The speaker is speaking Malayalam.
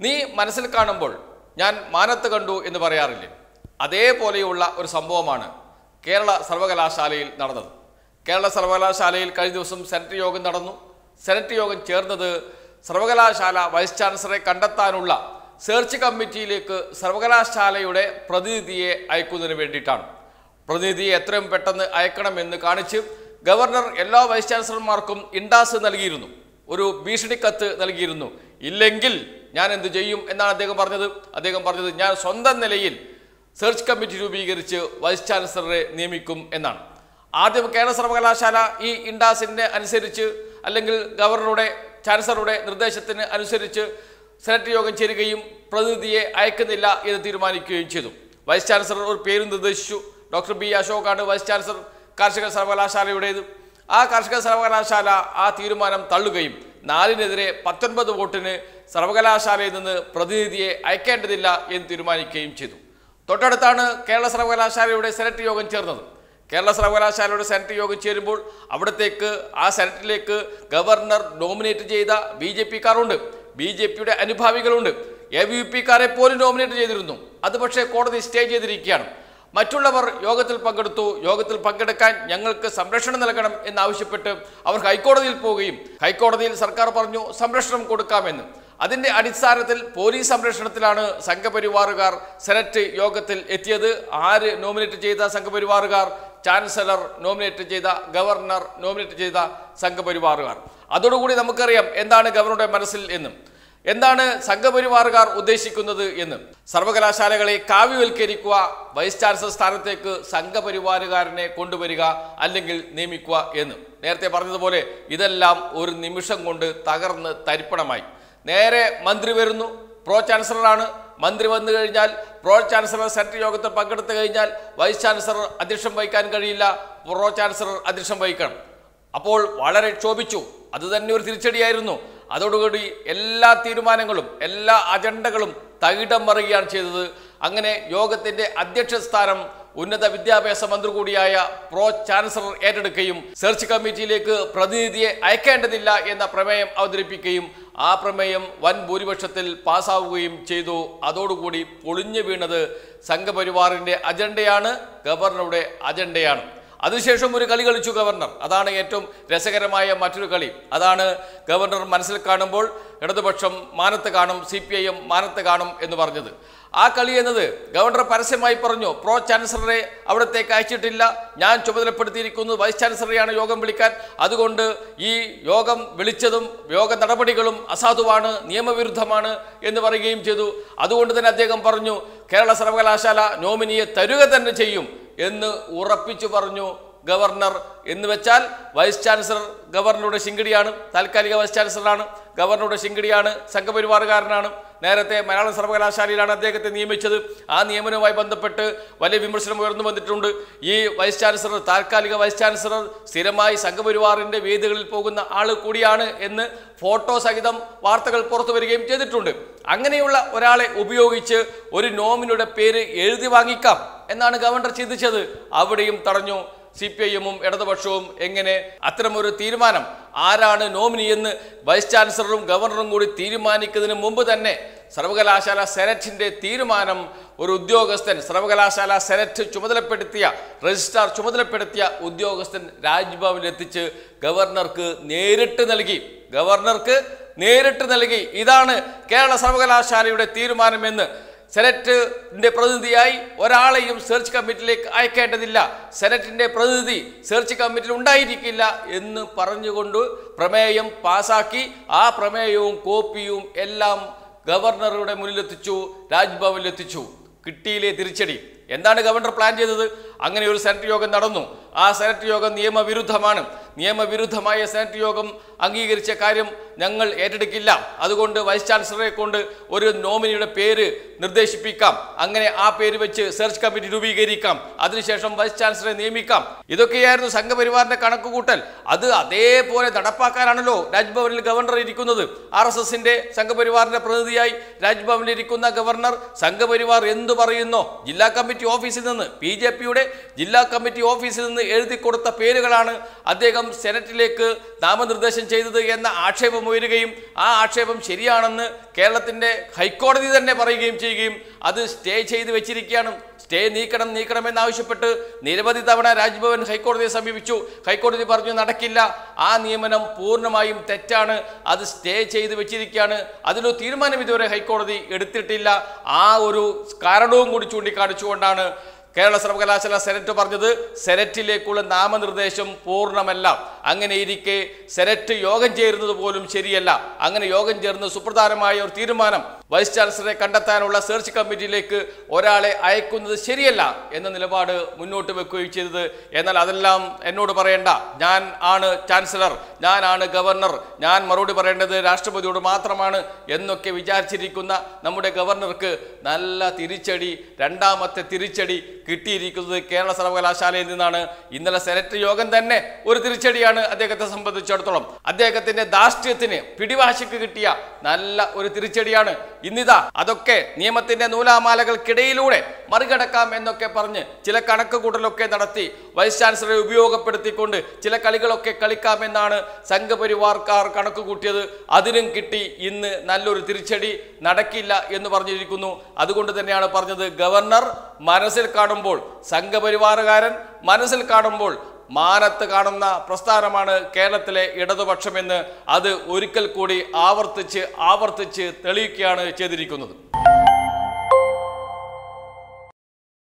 നീ മനസ്സിൽ കാണുമ്പോൾ ഞാൻ മാനത്ത് കണ്ടു എന്ന് പറയാറില്ലേ അതേപോലെയുള്ള ഒരു സംഭവമാണ് കേരള സർവകലാശാലയിൽ നടന്നത് കേരള സർവകലാശാലയിൽ കഴിഞ്ഞ ദിവസം സെനറ്റ് യോഗം നടന്നു സെനറ്റ് യോഗം ചേർന്നത് സർവകലാശാല വൈസ് ചാൻസലറെ കണ്ടെത്താനുള്ള സെർച്ച് കമ്മിറ്റിയിലേക്ക് സർവകലാശാലയുടെ പ്രതിനിധിയെ അയക്കുന്നതിന് വേണ്ടിയിട്ടാണ് പ്രതിനിധിയെ എത്രയും പെട്ടെന്ന് അയക്കണമെന്ന് കാണിച്ച് ഗവർണർ എല്ലാ വൈസ് ചാൻസലർമാർക്കും ഇൻഡാസ് നൽകിയിരുന്നു ഒരു ഭീഷണി കത്ത് നൽകിയിരുന്നു ഇല്ലെങ്കിൽ ഞാൻ എന്ത് ചെയ്യും എന്നാണ് അദ്ദേഹം പറഞ്ഞത് അദ്ദേഹം പറഞ്ഞത് ഞാൻ സ്വന്തം നിലയിൽ സെർച്ച് കമ്മിറ്റി രൂപീകരിച്ച് വൈസ് ചാൻസലറെ നിയമിക്കും എന്നാണ് ആദ്യം കേരള സർവകലാശാല ഈ ഇൻഡാസിനെ അനുസരിച്ച് അല്ലെങ്കിൽ ഗവർണറുടെ ചാൻസലറുടെ നിർദ്ദേശത്തിന് അനുസരിച്ച് സെനറ്റ് യോഗം ചേരുകയും പ്രതിനിധിയെ അയക്കുന്നില്ല എന്ന് തീരുമാനിക്കുകയും ചെയ്തു വൈസ് ചാൻസലർ ഒരു പേര് നിർദ്ദേശിച്ചു ഡോക്ടർ ബി അശോകാണ് വൈസ് ചാൻസലർ കാർഷിക സർവകലാശാലയുടേത് ആ കാർഷിക സർവകലാശാല ആ തീരുമാനം തള്ളുകയും നാലിനെതിരെ പത്തൊൻപത് വോട്ടിന് സർവകലാശാലയിൽ നിന്ന് പ്രതിനിധിയെ അയക്കേണ്ടതില്ല എന്ന് തീരുമാനിക്കുകയും ചെയ്തു തൊട്ടടുത്താണ് കേരള സർവകലാശാലയുടെ സെനറ്റ് യോഗം ചേർന്നത് കേരള സർവകലാശാലയുടെ സെനറ്റ് യോഗം ചേരുമ്പോൾ അവിടത്തേക്ക് ആ സെനറ്റിലേക്ക് ഗവർണർ നോമിനേറ്റ് ചെയ്ത ബി ജെ പിക്കാരുണ്ട് ബി ജെ പിയുടെ അനുഭാവികളുണ്ട് എ വി പിക്കാരെ പോലും നോമിനേറ്റ് ചെയ്തിരുന്നു അത് പക്ഷേ കോടതി സ്റ്റേ ചെയ്തിരിക്കുകയാണ് മറ്റുള്ളവർ യോഗത്തിൽ പങ്കെടുത്തു യോഗത്തിൽ പങ്കെടുക്കാൻ ഞങ്ങൾക്ക് സംരക്ഷണം നൽകണം എന്നാവശ്യപ്പെട്ട് അവർ ഹൈക്കോടതിയിൽ പോവുകയും ഹൈക്കോടതിയിൽ സർക്കാർ പറഞ്ഞു സംരക്ഷണം കൊടുക്കാമെന്ന് അതിന്റെ അടിസ്ഥാനത്തിൽ പോലീസ് സംരക്ഷണത്തിലാണ് സംഘപരിവാറുകാർ സെനറ്റ് യോഗത്തിൽ എത്തിയത് ആര് നോമിനേറ്റ് ചെയ്ത സംഘപരിവാറുകാർ ചാൻസലർ നോമിനേറ്റ് ചെയ്ത ഗവർണർ നോമിനേറ്റ് ചെയ്ത സംഘപരിവാറുകാർ അതോടുകൂടി നമുക്കറിയാം എന്താണ് ഗവർണറുടെ മനസ്സിൽ എന്നും എന്താണ് സംഘപരിവാറുകാർ ഉദ്ദേശിക്കുന്നത് എന്ന് സർവകലാശാലകളെ കാവ്യവൽക്കരിക്കുക വൈസ് ചാൻസലർ സ്ഥാനത്തേക്ക് സംഘപരിവാറുകാരനെ കൊണ്ടുവരിക അല്ലെങ്കിൽ നിയമിക്കുക എന്ന് നേരത്തെ പറഞ്ഞതുപോലെ ഇതെല്ലാം ഒരു നിമിഷം കൊണ്ട് തകർന്ന് തരിപ്പണമായി നേരെ മന്ത്രി വരുന്നു പ്രോ ചാൻസലറാണ് മന്ത്രി വന്നു കഴിഞ്ഞാൽ പ്രോ ചാൻസലർ സെനറ്റ് യോഗത്തിൽ പങ്കെടുത്തു കഴിഞ്ഞാൽ വൈസ് ചാൻസലർ അധ്യക്ഷം വഹിക്കാൻ കഴിയില്ല പ്രോ ചാൻസലർ അധ്യക്ഷം വഹിക്കണം അപ്പോൾ വളരെ ക്ഷോഭിച്ചു അത് തന്നെ ഒരു തിരിച്ചടിയായിരുന്നു അതോടുകൂടി എല്ലാ തീരുമാനങ്ങളും എല്ലാ അജണ്ടകളും തകിടം മറിയുകയാണ് ചെയ്തത് അങ്ങനെ യോഗത്തിന്റെ അധ്യക്ഷ സ്ഥാനം ഉന്നത വിദ്യാഭ്യാസ മന്ത്രി കൂടിയായ പ്രോ ചാൻസലർ ഏറ്റെടുക്കുകയും സെർച്ച് കമ്മിറ്റിയിലേക്ക് പ്രതിനിധിയെ അയക്കേണ്ടതില്ല എന്ന പ്രമേയം അവതരിപ്പിക്കുകയും ആ പ്രമേയം വൻ ഭൂരിപക്ഷത്തിൽ പാസ്സാവുകയും ചെയ്തു അതോടുകൂടി പൊളിഞ്ഞു വീണത് സംഘപരിവാറിന്റെ അജണ്ടയാണ് ഗവർണറുടെ അജണ്ടയാണ് അതിനുശേഷം ഒരു കളി കളിച്ചു ഗവർണർ അതാണ് ഏറ്റവും രസകരമായ മറ്റൊരു കളി അതാണ് ഗവർണർ മനസ്സിൽ കാണുമ്പോൾ ഇടതുപക്ഷം മാനത്ത് കാണും സി പി ഐ എം മാനത്ത് കാണും എന്ന് പറഞ്ഞത് ആ കളി എന്നത് ഗവർണർ പരസ്യമായി പറഞ്ഞു പ്രോ ചാൻസലറെ അവിടത്തേക്ക് അയച്ചിട്ടില്ല ഞാൻ ചുമതലപ്പെടുത്തിയിരിക്കുന്നത് വൈസ് ചാൻസലറെയാണ് യോഗം വിളിക്കാൻ അതുകൊണ്ട് ഈ യോഗം വിളിച്ചതും യോഗ നടപടികളും അസാധുവാണ് നിയമവിരുദ്ധമാണ് എന്ന് പറയുകയും ചെയ്തു അതുകൊണ്ട് തന്നെ അദ്ദേഹം പറഞ്ഞു കേരള സർവകലാശാല നോമിനിയെ തരുക തന്നെ ചെയ്യും എന്ന് ഉറപ്പിച്ചു പറഞ്ഞു ഗവർണർ എന്ന് വെച്ചാൽ വൈസ് ചാൻസലർ ഗവർണറുടെ ശിങ്കിടിയാണ് താൽക്കാലിക വൈസ് ചാൻസലറാണ് ഗവർണറുടെ ശിങ്കിടിയാണ് സംഘപരിവാറുകാരനാണ് നേരത്തെ മലയാളം സർവകലാശാലയിലാണ് അദ്ദേഹത്തെ നിയമിച്ചത് ആ നിയമനവുമായി ബന്ധപ്പെട്ട് വലിയ വിമർശനം ഉയർന്നു വന്നിട്ടുണ്ട് ഈ വൈസ് ചാൻസലർ താൽക്കാലിക വൈസ് ചാൻസലർ സ്ഥിരമായി സംഘപരിവാറിന്റെ വേദികളിൽ പോകുന്ന ആൾ കൂടിയാണ് എന്ന് ഫോട്ടോ സഹിതം വാർത്തകൾ പുറത്തു വരികയും ചെയ്തിട്ടുണ്ട് അങ്ങനെയുള്ള ഒരാളെ ഉപയോഗിച്ച് ഒരു നോമിനിയുടെ പേര് എഴുതി വാങ്ങിക്കാം എന്നാണ് ഗവർണർ ചിന്തിച്ചത് അവിടെയും തടഞ്ഞു സി പി ഐ എമ്മും ഇടതുപക്ഷവും എങ്ങനെ അത്തരമൊരു തീരുമാനം ആരാണ് നോമിനി എന്ന് വൈസ് ചാൻസലറും ഗവർണറും കൂടി തീരുമാനിക്കുന്നതിന് മുമ്പ് തന്നെ സർവകലാശാല സെനറ്റിന്റെ തീരുമാനം ഒരു ഉദ്യോഗസ്ഥൻ സർവകലാശാല സെനറ്റ് ചുമതലപ്പെടുത്തിയ രജിസ്ട്രാർ ചുമതലപ്പെടുത്തിയ ഉദ്യോഗസ്ഥൻ രാജ്ഭവനിൽ എത്തിച്ച് ഗവർണർക്ക് നേരിട്ട് നൽകി ഗവർണർക്ക് നേരിട്ട് നൽകി ഇതാണ് കേരള സർവകലാശാലയുടെ തീരുമാനമെന്ന് സെനറ്റിന്റെ പ്രതിനിധിയായി ഒരാളെയും സെർച്ച് കമ്മിറ്റിയിലേക്ക് അയക്കേണ്ടതില്ല സെനറ്റിന്റെ പ്രതിനിധി സെർച്ച് കമ്മിറ്റിയിൽ ഉണ്ടായിരിക്കില്ല എന്ന് പറഞ്ഞുകൊണ്ട് പ്രമേയം പാസാക്കി ആ പ്രമേയവും കോപ്പിയും എല്ലാം ഗവർണറുടെ മുന്നിലെത്തിച്ചു രാജ്ഭവനിലെത്തിച്ചു കിട്ടിയില്ലേ തിരിച്ചടി എന്താണ് ഗവർണർ പ്ലാൻ ചെയ്തത് അങ്ങനെ ഒരു സെനറ്റ് യോഗം നടന്നു ആ സെനറ്റ് യോഗം നിയമവിരുദ്ധമാണ് നിയമവിരുദ്ധമായ സെനറ്റ് യോഗം അംഗീകരിച്ച കാര്യം ഞങ്ങൾ ഏറ്റെടുക്കില്ല അതുകൊണ്ട് വൈസ് ചാൻസലറെ കൊണ്ട് ഒരു നോമിനിയുടെ പേര് നിർദ്ദേശിപ്പിക്കാം അങ്ങനെ ആ പേര് വെച്ച് സെർച്ച് കമ്മിറ്റി രൂപീകരിക്കാം അതിനുശേഷം വൈസ് ചാൻസലറെ നിയമിക്കാം ഇതൊക്കെയായിരുന്നു സംഘപരിവാറിന്റെ കണക്കുകൂട്ടൽ അത് അതേപോലെ നടപ്പാക്കാനാണല്ലോ രാജ്ഭവനിൽ ഗവർണർ ഇരിക്കുന്നത് ആർ എസ് എസിന്റെ സംഘപരിവാറിന്റെ പ്രതിനിധിയായി രാജ്ഭവനിൽ ഇരിക്കുന്ന ഗവർണർ സംഘപരിവാർ എന്തു പറയുന്നോ ജില്ലാ കമ്മിറ്റി ഓഫീസിൽ നിന്ന് ബി ജെ പിയുടെ ജില്ലാ കമ്മിറ്റി ഓഫീസിൽ നിന്ന് എഴുതി കൊടുത്ത പേരുകളാണ് അദ്ദേഹം സെനറ്റിലേക്ക് നാമനിർദ്ദേശം ചെയ്തത് എന്ന ആക്ഷേപം ആക്ഷേപം ഉയരുകയും ആ ആക്ഷേപം ശരിയാണെന്ന് കേരളത്തിന്റെ ഹൈക്കോടതി തന്നെ പറയുകയും ചെയ്യുകയും അത് സ്റ്റേ ചെയ്ത് വെച്ചിരിക്കുകയാണ് സ്റ്റേ നീക്കണം നീക്കണം എന്നാവശ്യപ്പെട്ട് നിരവധി തവണ രാജ്ഭവൻ ഹൈക്കോടതിയെ സമീപിച്ചു ഹൈക്കോടതി പറഞ്ഞു നടക്കില്ല ആ നിയമനം പൂർണ്ണമായും തെറ്റാണ് അത് സ്റ്റേ ചെയ്ത് വെച്ചിരിക്കുകയാണ് അതിനൊരു തീരുമാനം ഇതുവരെ ഹൈക്കോടതി എടുത്തിട്ടില്ല ആ ഒരു കാരണവും കൂടി ചൂണ്ടിക്കാണിച്ചുകൊണ്ടാണ് കേരള സർവകലാശാല സെനറ്റ് പറഞ്ഞത് സെനറ്റിലേക്കുള്ള നാമനിർദ്ദേശം പൂർണ്ണമല്ല അങ്ങനെ ഇരിക്കെ സെനറ്റ് യോഗം ചേരുന്നത് പോലും ശരിയല്ല അങ്ങനെ യോഗം ചേർന്ന് സുപ്രധാനമായ ഒരു തീരുമാനം വൈസ് ചാൻസലറെ കണ്ടെത്താനുള്ള സെർച്ച് കമ്മിറ്റിയിലേക്ക് ഒരാളെ അയക്കുന്നത് ശരിയല്ല എന്ന നിലപാട് മുന്നോട്ട് വെക്കുകയും ചെയ്തത് എന്നാൽ അതെല്ലാം എന്നോട് പറയേണ്ട ഞാൻ ആണ് ചാൻസലർ ഞാനാണ് ഗവർണർ ഞാൻ മറുപടി പറയേണ്ടത് രാഷ്ട്രപതിയോട് മാത്രമാണ് എന്നൊക്കെ വിചാരിച്ചിരിക്കുന്ന നമ്മുടെ ഗവർണർക്ക് നല്ല തിരിച്ചടി രണ്ടാമത്തെ തിരിച്ചടി കിട്ടിയിരിക്കുന്നത് കേരള സർവകലാശാലയിൽ നിന്നാണ് ഇന്നലെ സെനറ്റ് യോഗം തന്നെ ഒരു തിരിച്ചടിയാണ് അദ്ദേഹത്തെ സംബന്ധിച്ചിടത്തോളം അദ്ദേഹത്തിന്റെ ധാർഷ്ട്യത്തിന് പിടിവാശിക്ക് കിട്ടിയ നല്ല ഒരു തിരിച്ചടിയാണ് ഇന്നിതാ അതൊക്കെ നിയമത്തിന്റെ നൂലാമാലകൾക്കിടയിലൂടെ മറികടക്കാം എന്നൊക്കെ പറഞ്ഞ് ചില കണക്ക് കൂട്ടലൊക്കെ നടത്തി വൈസ് ചാൻസലറെ ഉപയോഗപ്പെടുത്തിക്കൊണ്ട് ചില കളികളൊക്കെ കളിക്കാമെന്നാണ് സംഘപരിവാർക്കാർ കണക്ക് കൂട്ടിയത് അതിനും കിട്ടി ഇന്ന് നല്ലൊരു തിരിച്ചടി നടക്കില്ല എന്ന് പറഞ്ഞിരിക്കുന്നു അതുകൊണ്ട് തന്നെയാണ് പറഞ്ഞത് ഗവർണർ മനസ്സിൽ കാണുമ്പോൾ സംഘപരിവാറുകാരൻ മനസ്സിൽ കാണുമ്പോൾ മാനത്ത് കാണുന്ന പ്രസ്ഥാനമാണ് കേരളത്തിലെ ഇടതുപക്ഷമെന്ന് അത് ഒരിക്കൽ കൂടി ആവർത്തിച്ച് ആവർത്തിച്ച് തെളിയിക്കുകയാണ് ചെയ്തിരിക്കുന്നത്